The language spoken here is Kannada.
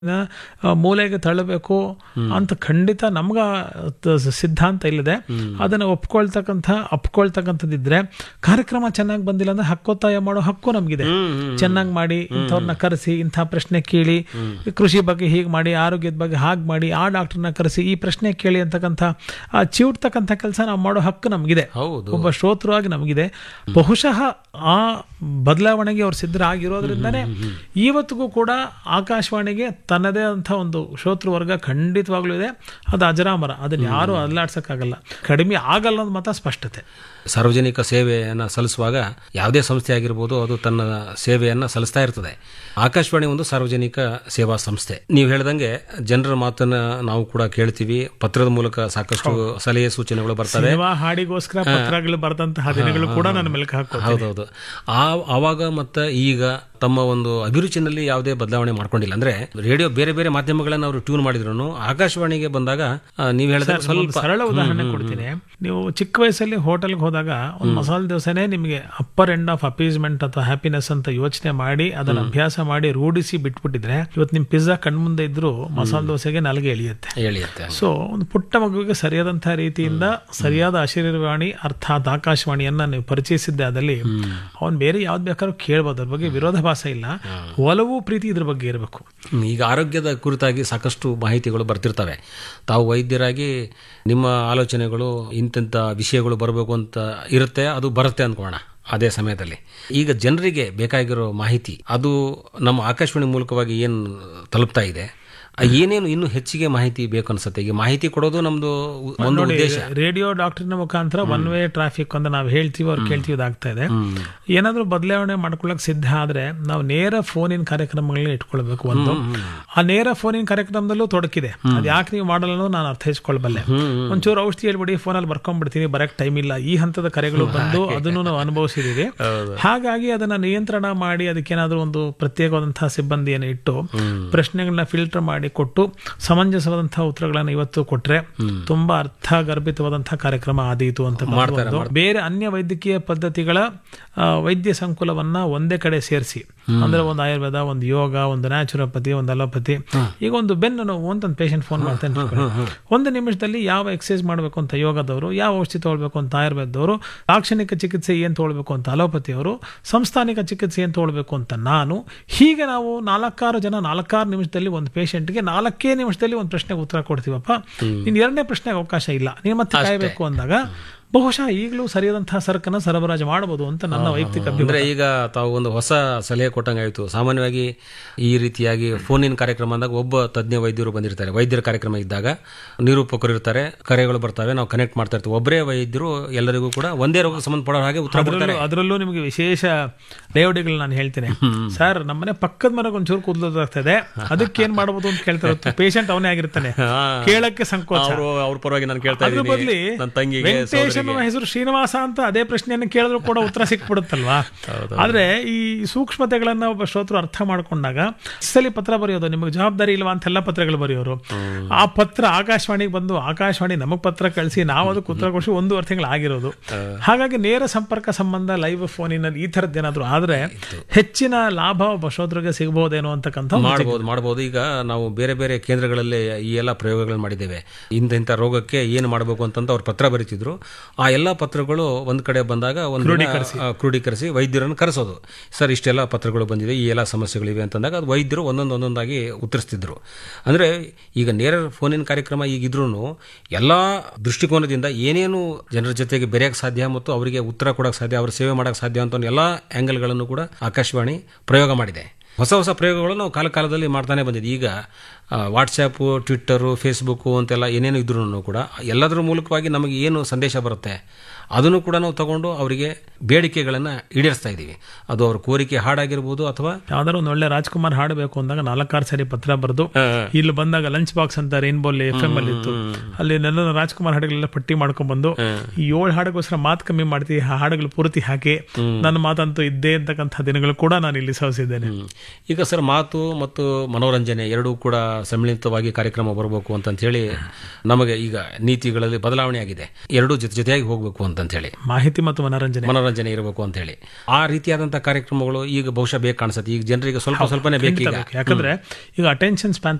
ಆ, ಮೂಲೆಗೆ ತಳ್ಳಬೇಕು ಅಂತ ಖಂಡಿತ ನಮ್ಗ ತ- ಸಿದ್ಧಾಂತ ಇಲ್ಲದೆ ಅದನ್ನ ಒಪ್ಕೊಳ್ತಕ್ಕಂಥ ಅಪ್ಕೊಳ್ತಕ್ಕಂಥದ್ದಿದ್ರೆ ಕಾರ್ಯಕ್ರಮ ಚೆನ್ನಾಗಿ ಬಂದಿಲ್ಲ ಅಂದ್ರೆ ಹಕ್ಕೊತ್ತಾಯ ಮಾಡೋ ಹಕ್ಕು ನಮಗಿದೆ ಚೆನ್ನಾಗಿ ಮಾಡಿ ಇಂಥವ್ರನ್ನ ಕರೆಸಿ ಇಂಥ ಪ್ರಶ್ನೆ ಕೇಳಿ ಕೃಷಿ ಬಗ್ಗೆ ಹೀಗೆ ಮಾಡಿ ಆರೋಗ್ಯದ ಬಗ್ಗೆ ಹಾಗೆ ಮಾಡಿ ಆ ಡಾಕ್ಟರ್ನ ಕರೆಸಿ ಈ ಪ್ರಶ್ನೆ ಕೇಳಿ ಅಂತಕ್ಕಂಥ ಆ ಚಿವುಟ್ತಕ್ಕಂಥ ಕೆಲಸ ನಾವು ಮಾಡೋ ಹಕ್ಕು ನಮಗಿದೆ ಹೌದು ಒಬ್ಬ ಶ್ರೋತೃವಾಗಿ ನಮಗಿದೆ ಬಹುಶಃ ಆ ಬದಲಾವಣೆಗೆ ಅವ್ರು ಸಿದ್ಧರಾಗಿರೋದ್ರಿಂದನೇ ಇವತ್ತಿಗೂ ಕೂಡ ಆಕಾಶವಾಣಿಗೆ ತನ್ನದೇ ಅಂತ ಒಂದು ಶ್ರೋತೃ ವರ್ಗ ಖಂಡಿತವಾಗ್ಲೂ ಇದೆ ಅದು ಅಜರಾಮರ ಅದನ್ನ ಯಾರು ಅಲ್ಲಾಡ್ಸಕ್ಕಾಗಲ್ಲ ಕಡಿಮೆ ಆಗಲ್ಲ ಅನ್ನೋದು ಮಾತ್ರ ಸ್ಪಷ್ಟತೆ ಸಾರ್ವಜನಿಕ ಸೇವೆಯನ್ನು ಸಲ್ಲಿಸುವಾಗ ಯಾವುದೇ ಸಂಸ್ಥೆ ಆಗಿರ್ಬೋದು ಅದು ತನ್ನ ಸೇವೆಯನ್ನು ಸಲ್ಲಿಸ್ತಾ ಇರ್ತದೆ ಆಕಾಶವಾಣಿ ಒಂದು ಸಾರ್ವಜನಿಕ ಸೇವಾ ಸಂಸ್ಥೆ ನೀವು ಹೇಳ್ದಂಗೆ ಜನರ ಮಾತನ್ನ ನಾವು ಕೂಡ ಕೇಳ್ತೀವಿ ಪತ್ರದ ಮೂಲಕ ಸಾಕಷ್ಟು ಸಲಹೆ ಸೂಚನೆಗಳು ಬರ್ತವೆ ಸಿನಿಮಾ ಹಾಡಿಗೋಸ್ಕರ ಪತ್ರಗಳು ಬರೆದಂತಹ ದಿನಗಳು ಕೂಡ ನನ್ನ ಮೆಲುಕು ಹಾಕೋ ಹೌದೌದು ಆ ಆವಾಗ ಮತ್ತು ಈಗ ತಮ್ಮ ಒಂದು ಅಭಿರುಚಿನಲ್ಲಿ ಯಾವುದೇ ಬದಲಾವಣೆ ಮಾಡ್ಕೊಂಡಿಲ್ಲ ಅಂದ್ರೆ ರೇಡಿಯೋ ಬೇರೆ ಬೇರೆ ಮಾಧ್ಯಮಗಳನ್ನ ಅವರು ಟ್ಯೂನ್ ಮಾಡಿದ್ರು ಆಕಾಶವಾಣಿಗೆ ಬಂದಾಗ ಆ, ನೀವು ಹೇಳಿದಾಗ ಒಂದು ಸ್ವಲ್ಪ ಸರಳ ಉದಾಹರಣೆ ಕೊಡ್ತೀನಿ ನೀವು ಚಿಕ್ಕ ವಯಸ್ಸಲ್ಲಿ ಹೋಟೆಲ್ಗೆ ಹೋದಾಗ ಒಂದು ಮಸಾಲೆ ದೋಸೆನೇ ನಿಮಗೆ ಅಪ್ಪರ್ ಎಂಡ್ ಆಫ್ ಅಪೀಸ್ಮೆಂಟ್ ಅಥವಾ ಹ್ಯಾಪಿನೆಸ್ ಅಂತ ಯೋಚನೆ ಮಾಡಿ ಅದನ್ನ ಅಭ್ಯಾಸ ಮಾಡಿ ರೂಢಿಸಿ ಬಿಟ್ಬಿಟ್ಟಿದ್ರೆ ಇವತ್ತು ನಿಮ್ ಪಿಜ್ಜಾ ಕಣ್ಮುಂದೆ ಇದ್ರು ಮಸಾಲೆ ದೋಸೆಗೆ ನಾಲ್ಗೆ ಎಳಿಯುತ್ತೆ ಹೇಳಿಯತ್ತೆ ಸೊ ಒಂದು ಪುಟ್ಟ ಮಗುವಿಗೆ ಸರಿಯಾದಂತಹ ರೀತಿಯಿಂದ ಸರಿಯಾದ ಅಶರೀರವಾಣಿ ಅರ್ಥಾತ್ ಆಕಾಶವಾಣಿಯನ್ನ ನೀವು ಪರಿಚಯಿಸಿದ್ದೆ ಅದಲ್ಲಿ ಅವನ್ ಬೇರೆ ಯಾವ್ದು ಬೇಕಾದ್ರೂ ಕೇಳ್ಬೋದು ಅದ್ರ ಬಗ್ಗೆ ವಿರೋಧಾಭಾಸ ಇಲ್ಲ ಒಲವು ಪ್ರೀತಿ ಇದ್ರ ಬಗ್ಗೆ ಇರಬೇಕು ಹ್ಮ್, ಈಗ ಆರೋಗ್ಯದ ಕುರಿತಾಗಿ ಸಾಕಷ್ಟು ಮಾಹಿತಿಗಳು ಬರ್ತಿರ್ತವೆ ತಾವು ವೈದ್ಯರಾಗಿ ನಿಮ್ಮ ಆಲೋಚನೆಗಳು ಇಂತಿಂಥ ವಿಷಯಗಳು ಬರಬೇಕು ಅಂತ ಇರುತ್ತೆ ಅದು ಬರುತ್ತೆ ಅನ್ಕೋಣ ಅದೇ ಸಮಯದಲ್ಲಿ ಈಗ ಜನರಿಗೆ ಬೇಕಾಗಿರೋ ಮಾಹಿತಿ ಅದು ನಮ್ಮ ಆಕಾಶವಾಣಿ ಮೂಲಕವಾಗಿ ಏನು ತಲುಪ್ತಾ ಇದೆ ಆ ಏನೇನು ಇನ್ನೂ ಹೆಚ್ಚಿಗೆ ಮಾಹಿತಿ ಬೇಕು ಅನ್ಸುತ್ತೆ ಈಗ ಮಾಹಿತಿ ಕೊಡೋದು ನಮ್ದು ಉ- ಒಂದು ಉದ್ದೇಶ ರೇಡಿಯೋ ಡಾಕ್ಟರ್ನ ಮುಖಾಂತರ ಒನ್ ವೇ ಟ್ರಾಫಿಕ್ ಅಂತ ನಾವು ಹೇಳ್ತೀವಿ ಅವ್ರು ಕೇಳ್ತೀವಿ ಇದಾಗ್ತಾ ಇದೆ ಏನಾದ್ರೂ ಬದಲಾವಣೆ ಮಾಡ್ಕೊಳ್ಳಕ್ ಸಿದ್ಧ ಆದ್ರೆ ನಾವು ನೇರ ಫೋನಿನ ಕಾರ್ಯಕ್ರಮಗಳನ್ನ ಇಟ್ಕೊಳ್ಬೇಕು ಒಂದು ಆ ನೇರ ಫೋನಿನ ಕಾರ್ಯಕ್ರಮದಲ್ಲೂ ತೊಡಕಿದೆ ಅದ್ ಯಾಕೆ ನೀವು ಮಾಡಲ್ಲ ಅನ್ನೋದು ನಾನು ಅರ್ಥೈಸ್ಕೊಳ್ಬಲ್ಲೆ ಒಂಚೂರು ಔಷಧಿ ಹೇಳ್ಬಿಡಿ ಫೋನಲ್ಲಿ ಬರ್ಕೊಂಡ್ಬಿಡ್ತೀನಿ ಬರಕ್ ಟೈಮ್ ಇಲ್ಲ ಈ ಹಂತದ ಕರೆಗಳು ಬಂದು ಅದನ್ನು ನಾವು ಅನುಭವಿಸಿದೀವಿ ಹಾಗಾಗಿ ಅದನ್ನ ನಿಯಂತ್ರಣ ಮಾಡಿ ಅದಕ್ಕೇನಾದ್ರೂ ಒಂದು ಪ್ರತ್ಯೇಕವಾದಂತಹ ಸಿಬ್ಬಂದಿಯನ್ನು ಇಟ್ಟು ಪ್ರಶ್ನೆಗಳನ್ನ ಫಿಲ್ಟರ್ ಮಾಡಿ ಕೊಟ್ಟು ಸಮಂಜಸವಾದಂತಹ ಉತ್ತರಗಳನ್ನು ಇವತ್ತು ಕೊಟ್ರೆ ತುಂಬಾ ಅರ್ಥಗರ್ಭಿತವಾದಂತಹ ಕಾರ್ಯಕ್ರಮ ಆದೀತು ಅಂತ ಒಂದು. ಬೇರೆ ಅನ್ಯ ವೈದ್ಯಕೀಯ ಪದ್ಧತಿಗಳ ಆ, ವೈದ್ಯ ಸಂಕುಲವನ್ನ ಒಂದೇ ಕಡೆ ಸೇರಿಸಿ ಅಂದ್ರೆ ಒಂದು ಆಯುರ್ವೇದ ಒಂದು ಯೋಗ ಒಂದು ನ್ಯಾಚುರೋಪತಿ ಒಂದು ಅಲೋಪತಿ ಈಗ ಒಂದು ಬೆನ್ನು ನೋವು ಅಂತ ಒಂದು ಪೇಷಂಟ್ ಫೋನ್ ಮಾಡ್ತಾನೆ ಇಟ್ಕೊಳ್ಳಿ. ಒಂದು ನಿಮಿಷದಲ್ಲಿ ಯಾವ ಎಕ್ಸರ್ಸೈಸ್ ಮಾಡಬೇಕು ಅಂತ ಯೋಗದವರು ಯಾವ ಔಷಧಿ ತಗೊಳ್ಬೇಕು ಅಂತ ಆಯುರ್ವೇದದವರು ಲಾಕ್ಷಣಿಕ ಚಿಕಿತ್ಸೆ ಏನ್ ತಗೊಳ್ಬೇಕು ಅಂತ ಅಲೋಪತಿಯವರು ಸಂಸ್ಥಾನಿಕ ಚಿಕಿತ್ಸೆ ಏನ್ ತಗೊಳ್ಬೇಕು ಅಂತ ನಾನು ಹೀಗೆ ನಾವು ನಾಲ್ಕಾರು ಜನ ನಾಲ್ಕಾರು ನಿಮಿಷದಲ್ಲಿ ಒಂದು ಪೇಷಂಟ್ಗೆ ನಾಲ್ಕೇ ನಿಮಿಷದಲ್ಲಿ ಒಂದು ಪ್ರಶ್ನೆಗೆ ಉತ್ತರ ಕೊಡ್ತೀವಪ್ಪ ಇನ್ನು ಎರಡನೇ ಪ್ರಶ್ನೆಗೆ ಅವಕಾಶ ಇಲ್ಲ ನೀವು ಮತ್ತೆ ಕಾಯಬೇಕು ಅಂದಾಗ ಬಹುಶಃ ಈಗಲೂ ಸರಿಯಾದಂತಹ ಸರಕನ್ನ ಸರಬರಾಜು ಮಾಡಬಹುದು ಅಂತ ನನ್ನ ವೈಯಕ್ತಿಕ ಅಭಿಪ್ರಾಯ ಅಂದ್ರೆ ಈಗ ತಾವು ಒಂದು ಹೊಸ ಸಲಹೆ ಕೊಟ್ಟಂಗಾಯ್ತು ಸಾಮಾನ್ಯವಾಗಿ ಈ ರೀತಿಯಾಗಿ ಫೋನಿನ ಕಾರ್ಯಕ್ರಮ ಅಂದಾಗ ಒಬ್ಬ ತಜ್ಞ ವೈದ್ಯರು ಬಂದಿರ್ತಾರೆ ವೈದ್ಯರ ಕಾರ್ಯಕ್ರಮ ಇದ್ದಾಗ ನಿರೂಪಕರು ಇರ್ತಾರೆ ಕರೆಗಳು ಬರ್ತವೆ ನಾವು ಕನೆಕ್ಟ್ ಮಾಡ್ತಾ ಇರ್ತೀವಿ ಒಬ್ಬರೇ ವೈದ್ಯರು ಎಲ್ಲರಿಗೂ ಕೂಡ ಒಂದೇ ರೋಗಕ್ಕೆ ಸಂಬಂಧಪಡೋ ಹಾಗೆ ಉತ್ತರ ಕೊಡ್ತಾರೆ ಅದರಲ್ಲೂ ಅದರಲ್ಲೂ ನಿಮಗೆ ವಿಶೇಷ ಲೇಔಟಿಗಳು ನಾನು ಹೇಳ್ತೇನೆ ಸರ್ ನಮ್ಮನೆ ಪಕ್ಕದ ಮನೆಗೆ ಒಂಚೂರು ಕೂದಲಾಗ್ತಾ ಇದೆ ಅದಕ್ಕೆ ಏನ್ ಮಾಡಬಹುದು ಅಂತ ಕೇಳ್ತಾರೆ ಪೇಷಂಟ್ ಅವನೇ ಆಗಿರ್ತಾನೆ ಕೇಳಕ್ಕೆ ಸಂಕೋಚ ಅವರು ಅವ್ರ ಪರವಾಗಿ ನಾನು ಕೇಳ್ತಾ ಅದ್ರ ಇದ್ದೀನಿ ಬದ್ಲಿ ನನ್ನ ತಂಗಿಗೆ ವೆಂಕಟೇಶ್ ಅನ್ನುವ ಹೆಸರು ಶ್ರೀನಿವಾಸ ಅಂತ ಅದೇ ಪ್ರಶ್ನೆಯನ್ನು ಕೇಳಿದ್ರು ಕೂಡ ಉತ್ತರ ಸಿಕ್ಬಿಡುತ್ತಲ್ವಾ ಆದ್ರೆ ಈ ಸೂಕ್ಷ್ಮತೆಗಳನ್ನ ಒಬ್ಬ ಶ್ರೋತರು ಅರ್ಥ ಮಾಡ್ಕೊಂಡಾಗ ಸಲಿ ಪತ್ರ ಬರೆಯೋದು ನಿಮಗೆ ಜವಾಬ್ದಾರಿ ಇಲ್ವಾ ಅಂತೆಲ್ಲ ಪತ್ರಗಳು ಬರೆಯೋರು ಆ ಪತ್ರ ಆಕಾಶವಾಣಿಗೆ ಬಂದು ಆಕಾಶವಾಣಿ ನಮಗ್ ಪತ್ರ ಕಳಿಸಿ ನಾವು ಅದಕ್ಕೆ ಉತ್ತರ ಕೊಡಿಸಿ ಒಂದೂವರೆ ತಿಂಗಳು ಆಗಿರೋದು ಹಾಗಾಗಿ ನೇರ ಸಂಪರ್ಕ ಸಂಬಂಧ ಲೈವ್ ಫೋನಿನಲ್ಲಿ ಈ ಥರದ್ದು ಏನಾದ್ರು ಆದ್ರೆ ಹೆಚ್ಚಿನ ಲಾಭ ಒಬ್ಬ ಶ್ರೋತರಿಗೆ ಸಿಗಬಹುದೇನೋ ಅಂತಕ್ಕಂಥ ಒಂದು ಮಾಡಬಹುದು ಮಾಡಬಹುದು ಈಗ ನಾವು ಬೇರೆ ಬೇರೆ ಕೇಂದ್ರಗಳಲ್ಲಿ ಈ ಎಲ್ಲ ಪ್ರಯೋಗಗಳನ್ನು ಮಾಡಿದ್ದೇವೆ ಇಂಥ ಇಂಥ ರೋಗಕ್ಕೆ ಏನು ಮಾಡಬೇಕು ಅಂತಂತ ಅವ್ರು ಪತ್ರ ಬರೀತಿದ್ರು ಆ ಎಲ್ಲ ಪತ್ರಗಳು ಒಂದ್ ಕಡೆ ಬಂದಾಗ ಒಂದು ದಿನ, ಆ, ಕ್ರೋಢೀಕರಿಸಿ ವೈದ್ಯರನ್ನು ಕರೆಸೋದು ಸರ್ ಇಷ್ಟೆಲ್ಲ ಪತ್ರಗಳು ಬಂದಿದೆ ಈ ಎಲ್ಲ ಸಮಸ್ಯೆಗಳಿವೆ ಅಂತಂದಾಗ ಅದು ವೈದ್ಯರು ಒಂದೊಂದು ಒಂದೊಂದಾಗಿ ಉತ್ತರಿಸ್ತಿದ್ರು ಅಂದ್ರೆ ಈಗ ನೇರ ಫೋನಿನ ಕಾರ್ಯಕ್ರಮ ಈಗಿದ್ರೂ ಎಲ್ಲ ದೃಷ್ಟಿಕೋನದಿಂದ ಏನೇನು ಜನರ ಜೊತೆಗೆ ಬೆರೆಯಕ್ಕೆ ಸಾಧ್ಯ ಮತ್ತು ಅವರಿಗೆ ಉತ್ತರ ಕೊಡಕ್ಕೆ ಸಾಧ್ಯ ಅವ್ರ ಸೇವೆ ಮಾಡಕ್ಕೆ ಸಾಧ್ಯ ಅಂತ ಎಲ್ಲ ಆ್ಯಂಗಲ್ಗಳನ್ನು ಕೂಡ ಆಕಾಶವಾಣಿ ಪ್ರಯೋಗ ಮಾಡಿದೆ ಹೊಸ ಹೊಸ ಪ್ರಯೋಗಗಳು ನಾವು ಕಾಲ ಕಾಲದಲ್ಲಿ ಮಾಡ್ತಾನೆ ಬಂದಿದೆ ಈಗ ವಾಟ್ಸಪ್ಪು ಟ್ವಿಟ್ಟರು ಫೇಸ್ಬುಕ್ಕು ಅಂತೆಲ್ಲ ಏನೇನು ಇದ್ರೂ ಕೂಡ ಎಲ್ಲದರ ಮೂಲಕವಾಗಿ ನಮಗೆ ಏನು ಸಂದೇಶ ಬರುತ್ತೆ ಅದನ್ನು ಕೂಡ ನಾವು ತಗೊಂಡು ಅವರಿಗೆ ಬೇಡಿಕೆಗಳನ್ನು ಈಡೇರಿಸ್ತಾ ಇದ್ದೀವಿ ಅದು ಅವ್ರ ಕೋರಿಕೆ ಹಾಡಾಗಿರ್ಬೋದು ಅಥವಾ ಯಾವ್ದಾದ್ರು ಒಂದು ಒಳ್ಳೆ ರಾಜ್ಕುಮಾರ್ ಹಾಡಬೇಕು ಅಂದಾಗ ನಾಲ್ಕಾರು ಸರಿ ಪತ್ರ ಬರೆದು ಇಲ್ಲಿ ಬಂದಾಗ ಲಂಚ್ ಬಾಕ್ಸ್ ಅಂತ ರೈನ್ಬೋಲ್ ಎಫ್ ಎಂ ಅಲ್ಲಿ ಇತ್ತು ಅಲ್ಲಿ ನನ್ನ ರಾಜ್ಕುಮಾರ್ ಹಾಡುಗಳೆಲ್ಲ ಪಟ್ಟಿ ಮಾಡ್ಕೊಂಡ್ ಬಂದು ಈ ಏಳು ಹಾಡುಗೋಸ್ಕರ ಮಾತು ಕಮ್ಮಿ ಮಾಡ್ತೀವಿ ಆ ಹಾಡುಗಳು ಪೂರ್ತಿ ಹಾಕಿ ನನ್ನ ಮಾತಂತೂ ಇದ್ದೇ ಅಂತಕ್ಕಂಥ ದಿನಗಳು ಕೂಡ ನಾನು ಇಲ್ಲಿ ಸವಿಸಿದ್ದೇನೆ ಈಗ ಸರ್ ಮಾತು ಮತ್ತು ಮನೋರಂಜನೆ ಎರಡೂ ಕೂಡ ಸಮ್ಮಿಳಿತವಾಗಿ ಕಾರ್ಯಕ್ರಮ ಬರಬೇಕು ಅಂತ ಹೇಳಿ ನಮಗೆ ಈಗ ನೀತಿಗಳಲ್ಲಿ ಬದಲಾವಣೆ ಆಗಿದೆ ಎರಡೂ ಜೊತೆ ಜೊತೆಯಾಗಿ ಹೋಗಬೇಕು ಅಂತ ಹೇಳಿ ಮಾಹಿತಿ ಮತ್ತು ಮನೋರಂಜನೆ ಮನೋರಂಜನೆ ಇರಬೇಕು ಅಂತ ಹೇಳಿ ಆ ರೀತಿಯಾದಂತಹ ಕಾರ್ಯಕ್ರಮಗಳು ಈಗ ಬಹುಶಃ ಬೇಕು ಕಾಣಿಸುತ್ತೆ ಈಗ ಜನರಿಗೆ ಸ್ವಲ್ಪ ಸ್ವಲ್ಪನೇ ಬೇಕೀಗ ಬೇಕು. ಯಾಕಂದ್ರೆ ಈಗ ಅಟೆನ್ಷನ್ ಸ್ಪ್ಯಾನ್